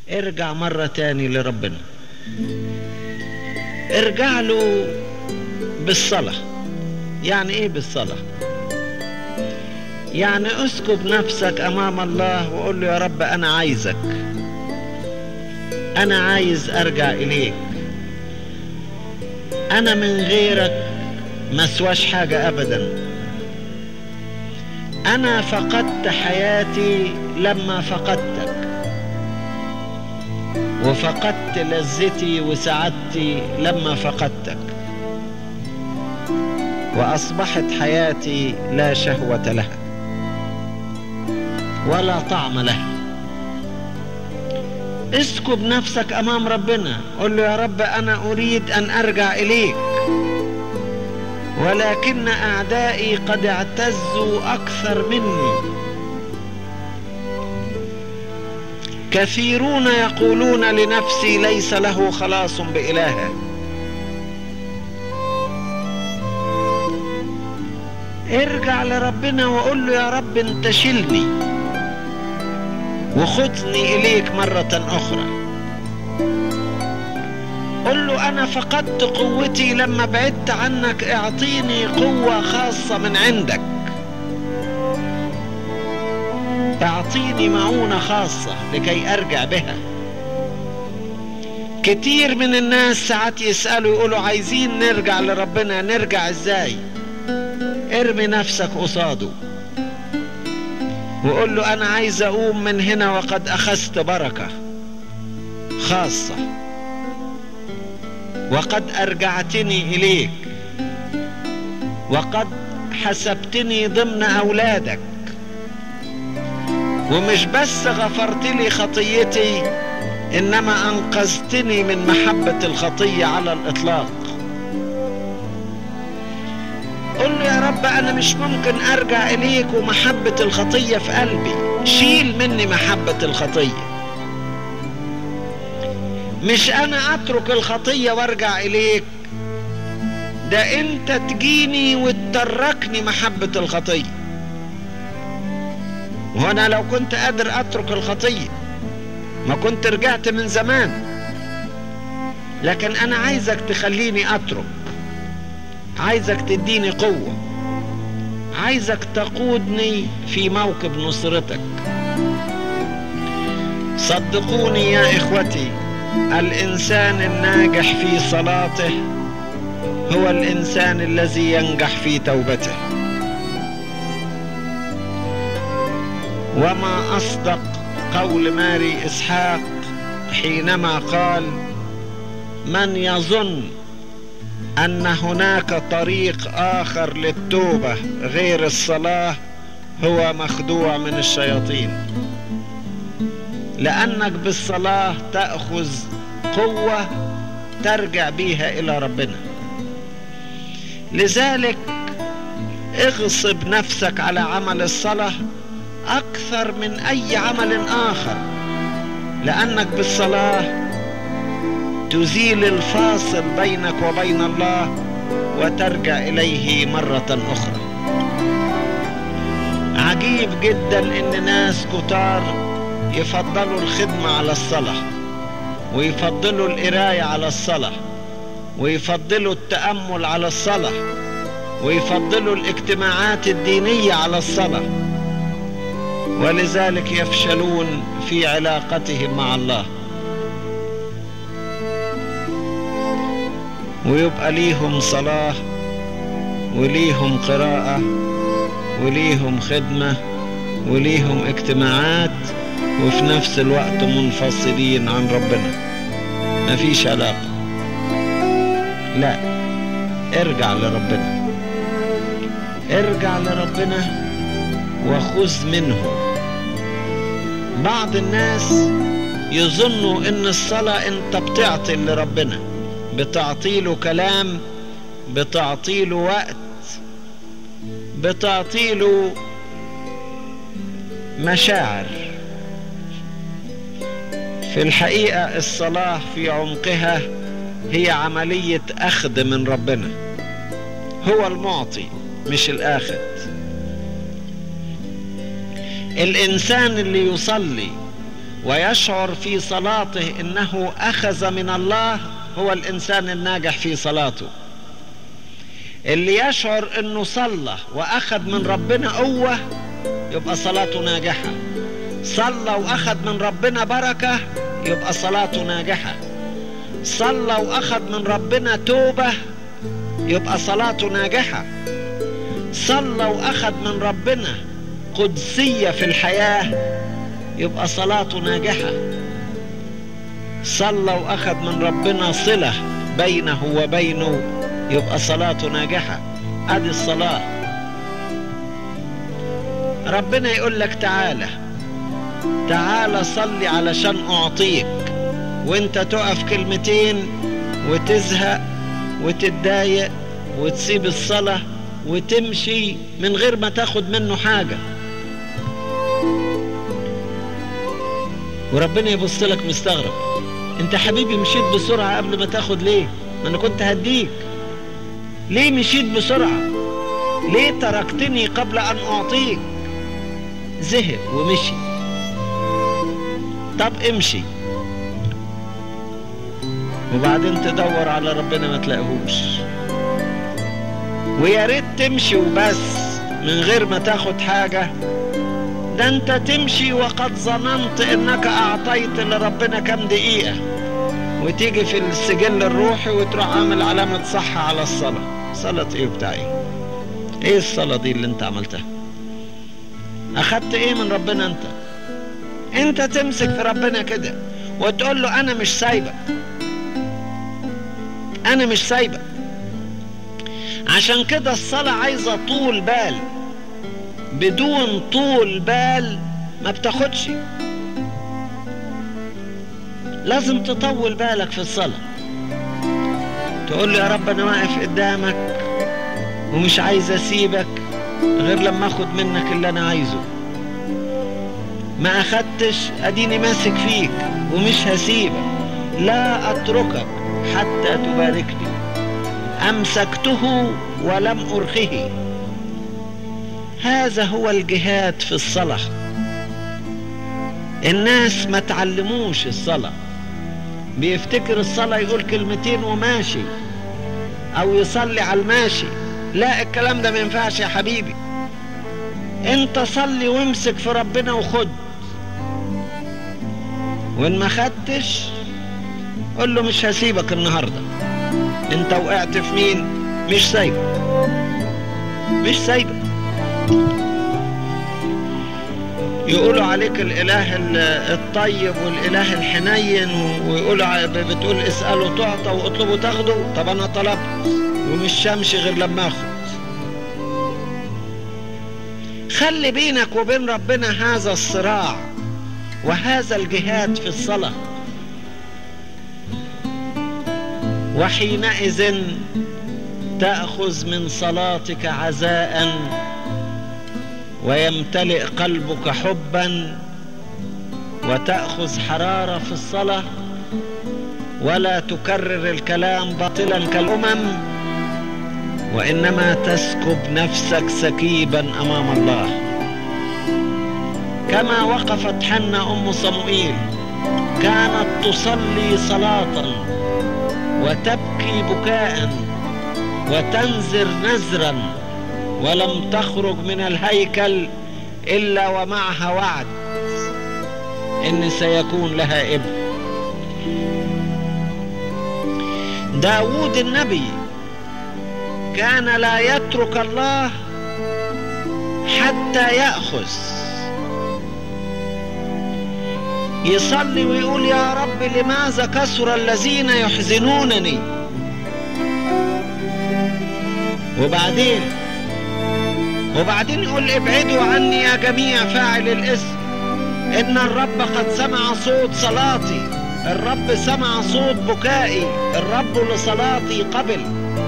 ارجع مرة تاني لربنا ارجع له بالصلاة يعني ايه بالصلاة يعني اسكب نفسك امام الله وقول له يا رب انا عايزك انا عايز ارجع اليك انا من غيرك ما سواش حاجة ابدا انا فقدت حياتي لما فقدتك وفقدت لذتي وسعادتي لما فقدتك واصبحت حياتي لا شهوة لها ولا طعم لها اسكب نفسك امام ربنا قل له يا رب انا اريد ان ارجع اليك ولكن اعدائي قد اعتزوا اكثر مني كثيرون يقولون لنفسي ليس له خلاص بإلهه ارجع لربنا وقول له يا رب انت شيلني وخذني اليك مرة اخرى قل له انا فقدت قوتي لما بعدت عنك اعطيني قوة خاصة من عندك اعطيني معونة خاصة لكي ارجع بها كتير من الناس ساعات يسألوا يقولوا عايزين نرجع لربنا نرجع ازاي ارمي نفسك قصاده وقول له انا عايز اقوم من هنا وقد اخذت بركة خاصة وقد ارجعتني اليك وقد حسبتني ضمن اولادك ومش بس غفرت لي خطيتي انما انقذتني من محبة الخطية على الاطلاق قل له يا رب انا مش ممكن ارجع اليك ومحبة الخطية في قلبي شيل مني محبة الخطية مش انا اترك الخطية وارجع اليك ده انت تجيني وتتركني محبة الخطية وانا لو كنت قادر اترك الخطية ما كنت رجعت من زمان لكن انا عايزك تخليني اترك عايزك تديني قوة عايزك تقودني في موكب نصرتك صدقوني يا اخوتي الانسان الناجح في صلاته هو الانسان الذي ينجح في توبته وما اصدق قول ماري اسحاق حينما قال من يظن ان هناك طريق اخر للتوبه غير الصلاه هو مخدوع من الشياطين لانك بالصلاه تاخذ قوه ترجع بيها الى ربنا لذلك اغصب نفسك على عمل الصلاه اكثر من اي عمل اخر لانك بالصلاه تزيل الفاصل بينك وبين الله وترجع اليه مره اخرى عجيب جدا ان ناس كتار يفضلوا الخدمه على الصلاه ويفضلوا القرايه على الصلاه ويفضلوا التامل على الصلاه ويفضلوا الاجتماعات الدينيه على الصلاه ولذلك يفشلون في علاقتهم مع الله ويبقى ليهم صلاة وليهم قراءة وليهم خدمة وليهم اجتماعات وفي نفس الوقت منفصلين عن ربنا مفيش علاقة لا ارجع لربنا ارجع لربنا وخذ منه بعض الناس يظنوا ان الصلاة انت بتعطي لربنا بتعطيله كلام بتعطيله وقت بتعطيله مشاعر في الحقيقة الصلاة في عمقها هي عملية أخذ من ربنا هو المعطي مش الآخذ الإنسان اللي يصلي ويشعر في صلاته انه اخذ من الله هو الانسان الناجح في صلاته اللي يشعر انه صلى واخذ من ربنا قوة يبقى صلاته ناجحة صلى واخذ من ربنا بركة يبقى صلاته ناجحة صلى واخذ من ربنا توبة يبقى صلاته ناجحة صلى واخذ من ربنا قدسية في الحياة يبقى صلاته ناجحة صلى واخذ من ربنا صلة بينه وبينه يبقى صلاته ناجحة ادي الصلاة ربنا يقول لك تعالى تعالى صلي علشان اعطيك وانت تقف كلمتين وتزهق وتتضايق وتسيب الصلاة وتمشي من غير ما تاخد منه حاجة وربنا يبص لك مستغرب انت حبيبي مشيت بسرعة قبل ما تاخد ليه ما انا كنت هديك ليه مشيت بسرعة ليه تركتني قبل ان اعطيك زهق ومشي طب امشي وبعدين تدور على ربنا ما تلاقيهوش ويا ريت تمشي وبس من غير ما تاخد حاجة ده انت تمشي وقد ظننت انك اعطيت لربنا كام دقيقة وتيجي في السجل الروحي وتروح عامل علامة صح على الصلاة صلاة ايه بتاعي ايه الصلاة دي اللي انت عملتها اخدت ايه من ربنا انت انت تمسك في ربنا كده وتقول له انا مش سايبك انا مش سايبك عشان كده الصلاة عايزة طول بال بدون طول بال ما بتاخدش لازم تطول بالك في الصلاة تقول له يا رب انا واقف قدامك ومش عايز اسيبك غير لما اخد منك اللي انا عايزه ما اخدتش اديني ماسك فيك ومش هسيبك لا اتركك حتى تباركني امسكته ولم ارخه هذا هو الجهاد في الصلاه الناس ما تعلموش الصلاه بيفتكر الصلاه يقول كلمتين وماشي او يصلي على الماشي لا الكلام ده ما ينفعش يا حبيبي انت صلي وامسك في ربنا وخد وان ما خدتش قول له مش هسيبك النهارده انت وقعت في مين مش سايبك مش سايبك يقولوا عليك الاله الطيب والاله الحنين ويقولوا بتقول اساله تعطى واطلبه تاخده طب انا طلبت ومش همشي غير لما اخد خلي بينك وبين ربنا هذا الصراع وهذا الجهاد في الصلاه وحينئذ تاخذ من صلاتك عزاء ويمتلئ قلبك حبا وتاخذ حراره في الصلاه ولا تكرر الكلام باطلا كالامم وانما تسكب نفسك سكيبا امام الله كما وقفت حنا ام صموئيل كانت تصلي صلاه وتبكي بكاء وتنزر نزرا ولم تخرج من الهيكل الا ومعها وعد ان سيكون لها ابن داود النبي كان لا يترك الله حتى ياخذ يصلي ويقول يا رب لماذا كثر الذين يحزنونني وبعدين وبعدين يقول ابعدوا عني يا جميع فاعل الاسم ان الرب قد سمع صوت صلاتي الرب سمع صوت بكائي الرب لصلاتي قبل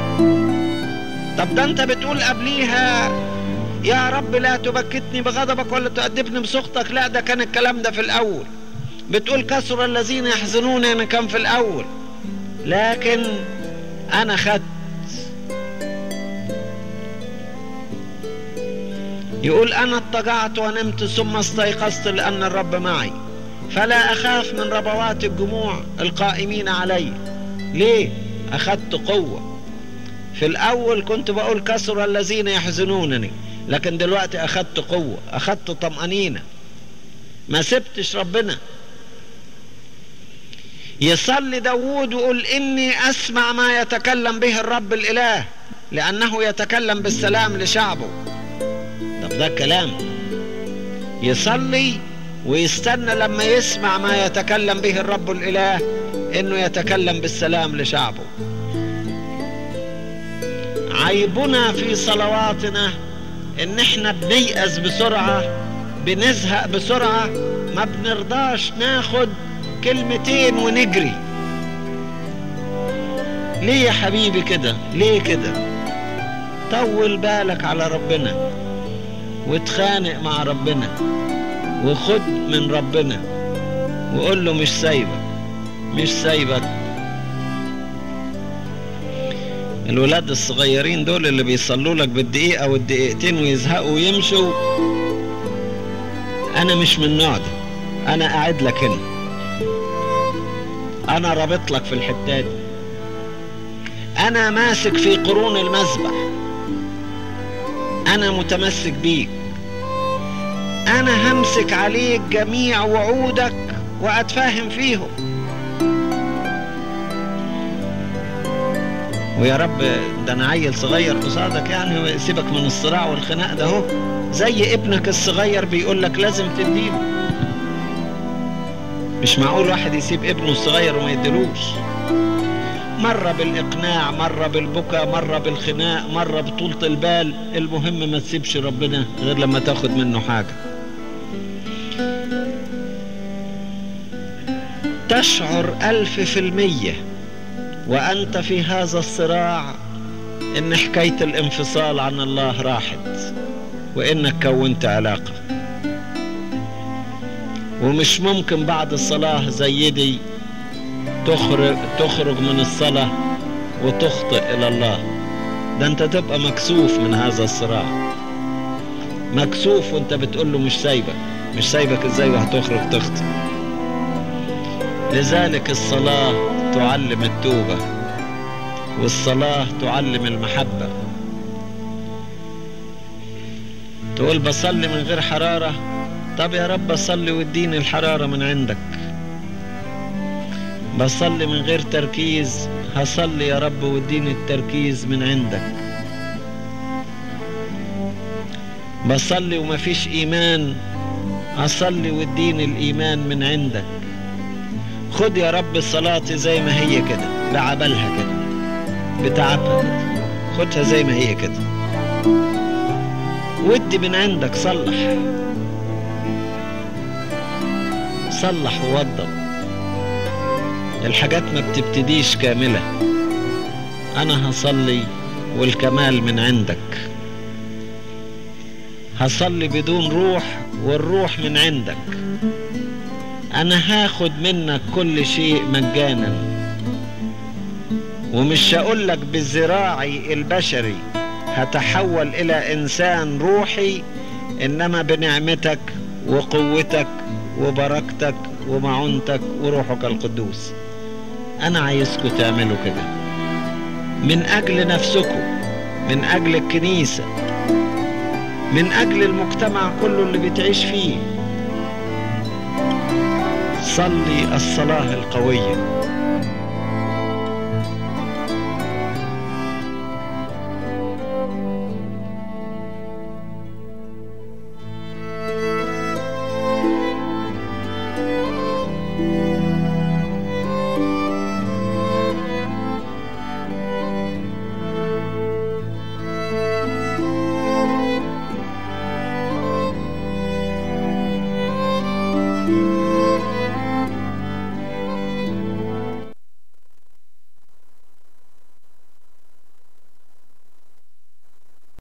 طب ده انت بتقول قبليها يا رب لا تبكتني بغضبك ولا تؤدبني بسخطك لا ده كان الكلام ده في الاول بتقول كثر الذين يحزنون انا كان في الاول لكن انا خدت يقول انا اضطجعت ونمت ثم استيقظت لان الرب معي فلا أخاف من ربوات الجموع القائمين علي ليه أخذت قوة في الأول كنت بقول كسر الذين يحزنونني لكن دلوقتي أخذت قوة أخذت طمأنينة ما سبتش ربنا يصلي داوود ويقول إني أسمع ما يتكلم به الرب الإله لأنه يتكلم بالسلام لشعبه طب ده كلام يصلي ويستنى لما يسمع ما يتكلم به الرب الإله إنه يتكلم بالسلام لشعبه عيبنا في صلواتنا إن إحنا بنيأس بسرعة بنزهق بسرعة ما بنرضاش ناخد كلمتين ونجري ليه يا حبيبي كده ليه كده طول بالك على ربنا وتخانق مع ربنا وخد من ربنا وقول له مش سايبك مش سايبك الولاد الصغيرين دول اللي بيصلوا لك بالدقيقة والدقيقتين ويزهقوا ويمشوا أنا مش من النوع ده أنا قاعد لك هنا أنا رابط لك في الحتة دي أنا ماسك في قرون المذبح أنا متمسك بيك أنا همسك عليك جميع وعودك وأتفاهم فيهم ويا رب ده أنا عيل صغير قصادك يعني سيبك من الصراع والخناق ده اهو زي ابنك الصغير بيقول لك لازم تديله مش معقول واحد يسيب ابنه الصغير وما يديلوش مرة بالإقناع مرة بالبكا مرة بالخناق مرة بطولة البال المهم ما تسيبش ربنا غير لما تاخد منه حاجة تشعر ألف في المية وأنت في هذا الصراع إن حكاية الانفصال عن الله راحت وإنك كونت علاقة ومش ممكن بعد الصلاة زي دي تخرج تخرج من الصلاة وتخطئ إلى الله ده أنت تبقى مكسوف من هذا الصراع مكسوف وأنت بتقول له مش سايبك مش سايبك إزاي وهتخرج تخطئ لذلك الصلاة تعلم التوبة والصلاة تعلم المحبة تقول بصلي من غير حرارة طب يا رب صلي واديني الحرارة من عندك بصلي من غير تركيز هصلي يا رب واديني التركيز من عندك بصلي ومفيش ايمان اصلي واديني الايمان من عندك خد يا رب صلاتي زي ما هي كده بعبلها كده بتعبها كده خدها زي ما هي كده ودي من عندك صلح صلح ووضب الحاجات ما بتبتديش كاملة أنا هصلي والكمال من عندك هصلي بدون روح والروح من عندك أنا هاخد منك كل شيء مجانا ومش هقول لك بذراعي البشري هتحول إلى إنسان روحي إنما بنعمتك وقوتك وبركتك ومعونتك وروحك القدوس أنا عايزكم تعملوا كده من أجل نفسكم من أجل الكنيسة من أجل المجتمع كله اللي بتعيش فيه صلي الصلاة القوية